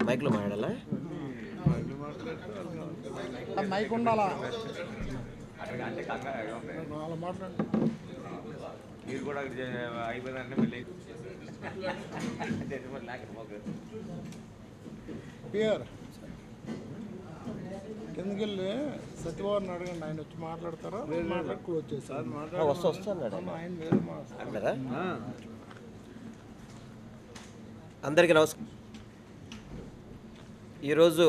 మైక్లో మాట్లాడాలా మైక్ ఉండాలా అలా మాట్లాడు మీరు కూడా అక్కడ చే- అయిపోయిందంటే మళ్ళీ చేసి మరి లేకపోతే పియర్ కిందకెళ్ళి సత్యవారిని అడగండి ఆయన వచ్చి మాట్లాడతారా మాట్లాడి క్లోజ్ చేస్తారు వస్తా వస్తా అన్నాడు ఆయన. ఆయన వేరే మాట్లాడతారు అన్నారా అందరికీ నమస్కారం ఈరోజు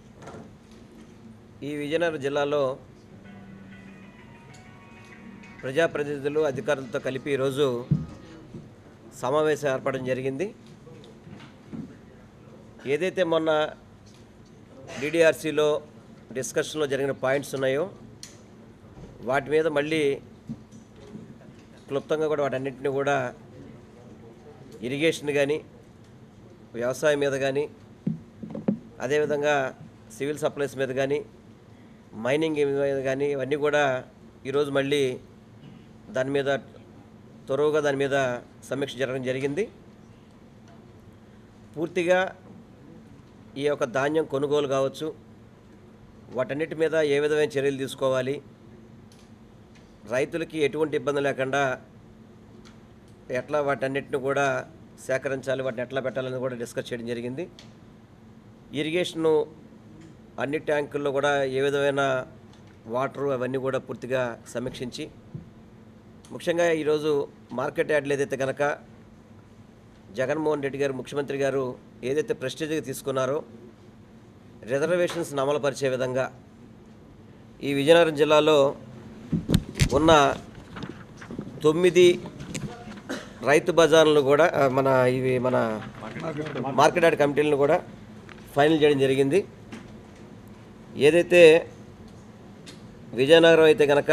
ఈ విజయనగరం జిల్లాలో ప్రజాప్రతినిధులు అధికారులతో కలిపి ఈరోజు సమావేశం ఏర్పడడం జరిగింది ఏదైతే మొన్న డిడిఆర్సీలో డిస్కషన్లో జరిగిన పాయింట్స్ ఉన్నాయో వాటి మీద మళ్ళీ క్లుప్తంగా కూడా వాటన్నింటినీ కూడా ఇరిగేషన్ కానీ వ్యవసాయం మీద కానీ అదేవిధంగా సివిల్ సప్లైస్ మీద కానీ మైనింగ్ మీద కానీ ఇవన్నీ కూడా ఈరోజు మళ్ళీ దాని మీద త్వరగా దాని మీద సమీక్ష జరగడం జరిగింది పూర్తిగా ఈ యొక్క ధాన్యం కొనుగోలు కావచ్చు వాటన్నిటి మీద ఏ విధమైన చర్యలు తీసుకోవాలి రైతులకి ఎటువంటి ఇబ్బంది లేకుండా ఎట్లా వాటన్నిటిని కూడా సేకరించాలి వాటిని ఎట్లా పెట్టాలని కూడా డిస్కస్ చేయడం జరిగింది ఇరిగేషను అన్ని ట్యాంకుల్లో కూడా ఏ విధమైన వాటరు అవన్నీ కూడా పూర్తిగా సమీక్షించి ముఖ్యంగా ఈరోజు మార్కెట్ యార్డ్లు ఏదైతే కనుక జగన్మోహన్ రెడ్డి గారు ముఖ్యమంత్రి గారు ఏదైతే ప్రెస్టేజ్గా తీసుకున్నారో రిజర్వేషన్స్ని అమలుపరిచే విధంగా ఈ విజయనగరం జిల్లాలో ఉన్న తొమ్మిది రైతు బజార్లు కూడా ఆ, మన ఇవి మన మార్కెట్ యార్డ్ కమిటీలను కూడా ఫైనల్ చేయడం జరిగింది ఏదైతే విజయనగరం అయితే కనుక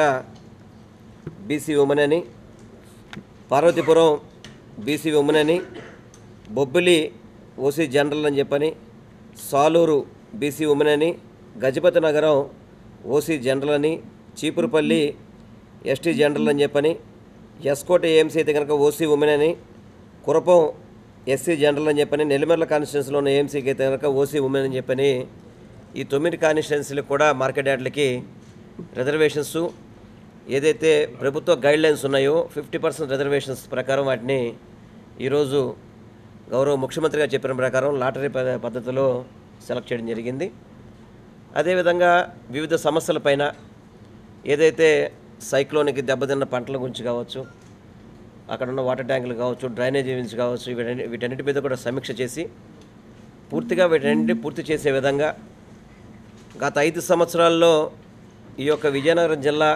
బీసీ ఉమెన్ అని పార్వతీపురం బీసీ ఉమెన్ అని బొబ్బిలి ఓసీ జనరల్ అని చెప్పని సాలూరు బీసీ ఉమెన్ అని గజపతి నగరం ఓసీ జనరల్ అని చీపురుపల్లి ఎస్టీ జనరల్ అని చెప్పని ఎస్కోట ఏఎంసీ అయితే కనుక ఓసీ ఉమెన్ అని కురపం ఎస్సీ జనరల్ అని చెప్పని నెల్లిమర్ల కాన్స్టిట్యున్సీలో ఉన్న ఏఎంసీకి అయితే కనుక ఓసీ ఉమెన్ అని చెప్పని ఈ తొమ్మిది కాన్స్టిట్యున్సీలకు కూడా మార్కెట్ యార్డ్లకి రిజర్వేషన్స్ ఏదైతే ప్రభుత్వ గైడ్ లైన్స్ ఉన్నాయో ఫిఫ్టీ పర్సెంట్ రిజర్వేషన్స్ ప్రకారం వాటిని ఈరోజు గౌరవ ముఖ్యమంత్రి గారు చెప్పిన ప్రకారం లాటరీ ప- పద్ధతిలో సెలెక్ట్ చేయడం జరిగింది అదేవిధంగా వివిధ సమస్యలపైన ఏదైతే సైక్లోన్కి దెబ్బతిన్న పంటల గురించి కావచ్చు అక్కడ ఉన్న వాటర్ ట్యాంకులు కావచ్చు డ్రైనేజీ గురించి కావచ్చు వీటన్ని వీటన్నిటి మీద కూడా సమీక్ష చేసి పూర్తిగా వీటన్నిటి పూర్తి చేసే విధంగా గత ఐదు సంవత్సరాల్లో ఈ యొక్క విజయనగరం జిల్లా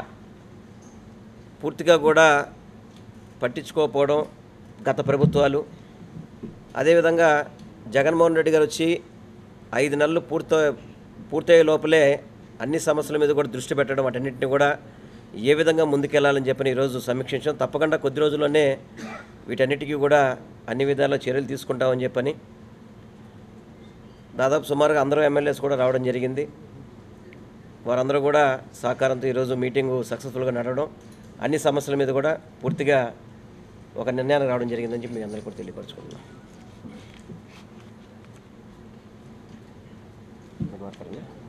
పూర్తిగా కూడా పట్టించుకోకపోవడం గత ప్రభుత్వాలు అదేవిధంగా జగన్మోహన్ రెడ్డి గారు వచ్చి ఐదు నెలలు పూర్త పూర్తయ్యే లోపలే అన్ని సమస్యల మీద కూడా దృష్టి పెట్టడం వాటన్నింటిని కూడా ఏ విధంగా ముందుకెళ్లాలని చెప్పని ఈరోజు సమీక్షించాం తప్పకుండా కొద్ది రోజుల్లోనే వీటన్నిటికీ కూడా అన్ని విధాల చర్యలు తీసుకుంటామని చెప్పని దాదాపు సుమారుగా అందరూ ఎమ్మెల్యేస్ కూడా రావడం జరిగింది వారందరూ కూడా సహకారంతో ఈరోజు మీటింగు సక్సెస్ఫుల్గా నడవడం అన్ని సమస్యల మీద కూడా పూర్తిగా ఒక నిర్ణయానికి రావడం జరిగిందని చెప్పి మీ అందరికీ కూడా తెలియపరచుకుంటున్నాం మీకు మాట్లాడండి.